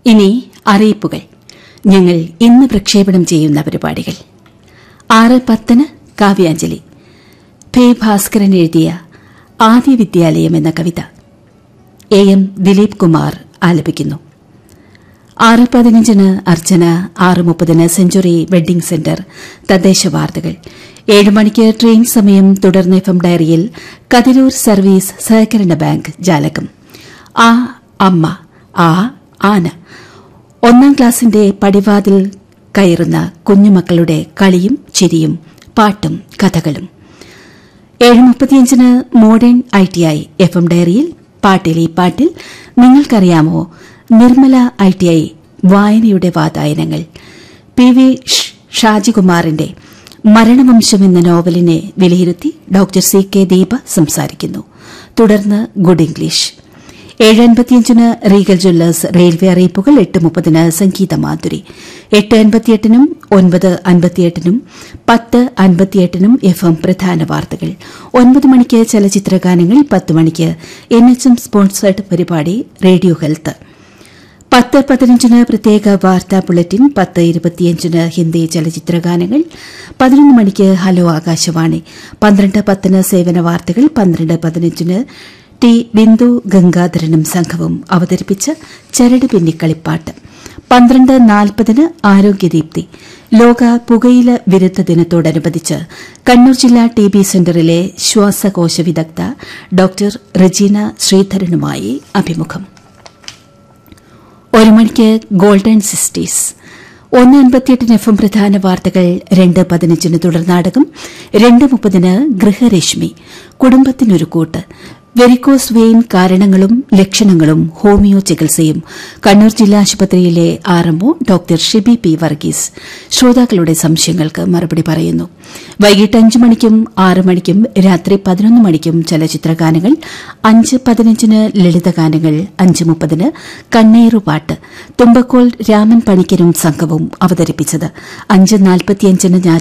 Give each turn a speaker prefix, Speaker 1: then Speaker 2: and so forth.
Speaker 1: ഇനി അറിയിപ്പുകൾ ഞങ്ങൾ ഇന്ന് പ്രക്ഷേപണം ചെയ്യുന്ന പരിപാടികൾ ആറ് പത്തിന് കാവ്യാഞ്ജലി പേ ഭാസ്കരൻ എഴുതിയ ആദ്യ വിദ്യാലയം എന്ന കവിത എ എം ദിലീപ് കുമാർ ആലപിക്കുന്നു ആറ് പതിനഞ്ചിന് അർച്ചന ആറ് മുപ്പതിന് സെഞ്ചുറി വെഡ്ഡിംഗ് സെന്റർ തദ്ദേശ വാർത്തകൾ ഏഴ് മണിക്ക് ട്രെയിൻ സമയം തുടർന്ന് എഫ് എം ഡയറിയിൽ കതിരൂർ സർവീസ് സഹകരണ ബാങ്ക് ജാലകം ആ അമ്മ ആ ആന ഒന്നാം ക്ലാസിന്റെ പടിവാതിൽ കയറുന്ന കുഞ്ഞുമക്കളുടെ കളിയും ചിരിയും പാട്ടും കഥകളും ഏഴ് മുപ്പത്തിയഞ്ചിന് modern I T I F M ഡയറിയിൽ പാട്ടിലെ പാട്ടിൽ നിങ്ങൾക്കറിയാമോ നിർമ്മല ഐ ടി ഐ വായനയുടെ വാതായനങ്ങൾ പി വി ഷാജികുമാറിന്റെ മരണവംശം എന്ന നോവലിനെ വിലയിരുത്തി ഡോക്ടർ സി കെ ദീപ സംസാരിക്കുന്നു തുടർന്ന് ഗുഡ് ഇംഗ്ലീഷ് ഏഴ് അൻപത്തിയഞ്ചിന് റീഗൽ ജ്വല്ലേഴ്സ് റെയിൽവേ അറിയിപ്പുകൾ എട്ട് മുപ്പതിന് സംഗീത മാധുരി എട്ട് അൻപത്തിയെട്ടിനും ഒൻപത് അൻപത്തിയെട്ടിനും പത്ത് അൻപത്തിയെട്ടിനും എഫ് എം പ്രധാന വാർത്തകൾ ഒൻപത് മണിക്ക് ചലച്ചിത്ര ഗാനങ്ങൾ പത്ത് മണിക്ക് എൻ എച്ച് എം സ്പോൺസേഡ് പരിപാടി റേഡിയോ ഹെൽത്ത് പത്ത് പതിനഞ്ചിന് പ്രത്യേക വാർത്താ ബുള്ളറ്റിൻ പത്ത് ഇരുപത്തിയഞ്ചിന് ഹിന്ദി ചലച്ചിത്ര ഗാനങ്ങൾ പതിനൊന്ന് മണിക്ക് ഹലോ ആകാശവാണി പന്ത്രണ്ട് പത്തിന് സേവന വാർത്തകൾ പന്ത്രണ്ട് പതിനഞ്ചിന് ടി ബിന്ദു ഗംഗാധരനും സംഘവും അവതരിപ്പിച്ച ചരട് പിന്നിക്കളിപ്പാട്ട് പന്ത്രണ്ട് നാൽപ്പതിന് ആരോഗ്യദീപ്തി ലോക പുകയില വിരുദ്ധ ദിനത്തോടനുബന്ധിച്ച് കണ്ണൂർ ജില്ലാ ടി ബി സെന്ററിലെ ശ്വാസകോശ വിദഗ്ധ ഡോക്ടർ റജീന ശ്രീധരനുമായി അഭിമുഖം ഒരു മണിക്ക് ഗോൾഡൻ സിസ്റ്റീസ് ഒന്ന് അൻപത്തിയെട്ടിന് എഫ് എം പ്രധാന വാർത്തകൾ രണ്ട് പതിനഞ്ചിന് തുടർനാടകം രണ്ട് മുപ്പതിന് ഗൃഹരശ്മി കുടുംബത്തിനൊരു കൂട്ട് വെരിക്കോസ് വെയിൻ കാരണങ്ങളും ലക്ഷണങ്ങളും ഹോമിയോ ചികിത്സയും കണ്ണൂർ ജില്ലാ ആശുപത്രിയിലെ R M O doctor Shibi P Varghese ശ്രോതാക്കളുടെ സംശയങ്ങൾക്ക് മറുപടി പറയുന്നു വൈകിട്ട് അഞ്ച് മണിക്കും ആറ് മണിക്കും രാത്രി പതിനൊന്ന് മണിക്കും ചലച്ചിത്ര ഗാനങ്ങൾ അഞ്ച് പതിനഞ്ചിന് ലളിതഗാനങ്ങൾ അഞ്ച് മുപ്പതിന് കണ്ണേറുപാട്ട് തുമ്പക്കോൾ രാമൻ പണിക്കരും സംഘവും അവതരിപ്പിച്ചത് അഞ്ച് നാൽപ്പത്തിയഞ്ചിന്